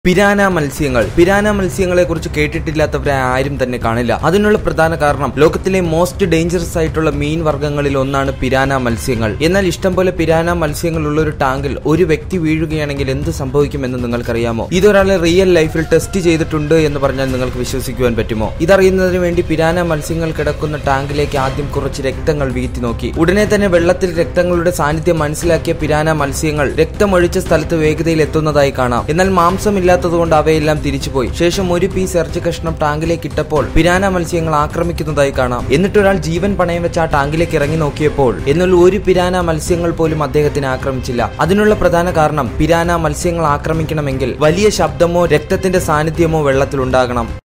piranha മത്സ്യങ്ങൾ piranha മത്സ്യങ്ങളെ കുറിച്ച് കേട്ടിട്ടില്ലാത്തവരെ ആരും തന്നെ കാണില്ല അതിനുള്ള പ്രധാന കാരണം ലോകത്തിലെ മോസ്റ്റ് ഡേഞ്ചറസ് ആയിട്ടുള്ള മീൻ വർഗ്ഗങ്ങളിൽ ഒന്നാണ് പിരാന മത്സ്യങ്ങൾ എന്നാൽ ഇഷ്ടം പോലെ പിരാന മത്സ്യങ്ങൾ ഉള്ള ഒരു ടാങ്കിൽ ഒരു വ്യക്തി വീഴുകയാണെങ്കിൽ എന്ത് സംഭവിക്കുമെന്ന് നിങ്ങൾക്കറിയാമോ ഇതൊരാളെ റിയൽ ലൈഫിൽ ടെസ്റ്റ് ചെയ്തിട്ടുണ്ട് എന്ന് പറഞ്ഞാൽ നിങ്ങൾക്ക് വിശ്വസിക്കുവാൻ പറ്റുമോ ഇതറിയുന്നതിന് വേണ്ടി പിരാന മത്സ്യങ്ങൾ കിടക്കുന്ന ടാങ്കിലേക്ക് ആദ്യം കുറച്ച് രക്തങ്ങൾ വീഴ്ത്തി നോക്കി ഉടനെ തന്നെ വെള്ളത്തിൽ രക്തങ്ങളുടെ സാന്നിധ്യം മനസ്സിലാക്കിയ പിരാന മത്സ്യങ്ങൾ രക്തമൊഴിച്ച സ്ഥലത്ത് വേഗതയിൽ എത്തുന്നതായി കാണാം എന്നാൽ മാംസമില്ലാത്തതുകൊണ്ട് അവയെല്ലാം തിരിച്ചുപോയി ശേഷം ഒരു പീസ് ഇറച്ചി കഷ്ണം ടാങ്കിലേക്ക് ഇട്ടപ്പോൾ പിരാന മത്സ്യങ്ങൾ ആക്രമിക്കുന്നതായി കാണാം എന്നിട്ട് ഒരാൾ ജീവൻ പണയം വെച്ച് ആ ടാങ്കിലേക്ക് ഇറങ്ങി നോക്കിയപ്പോൾ എന്നുള്ള ഒരു പിരാന മത്സ്യങ്ങൾ പോലും അദ്ദേഹത്തിന് ആക്രമിച്ചില്ല അതിനുള്ള പ്രധാന കാരണം പിരാന മത്സ്യങ്ങൾ ആക്രമിക്കണമെങ്കിൽ വലിയ ശബ്ദമോ രക്തത്തിന്റെ സാന്നിധ്യമോ വെള്ളത്തിലുണ്ടാകണം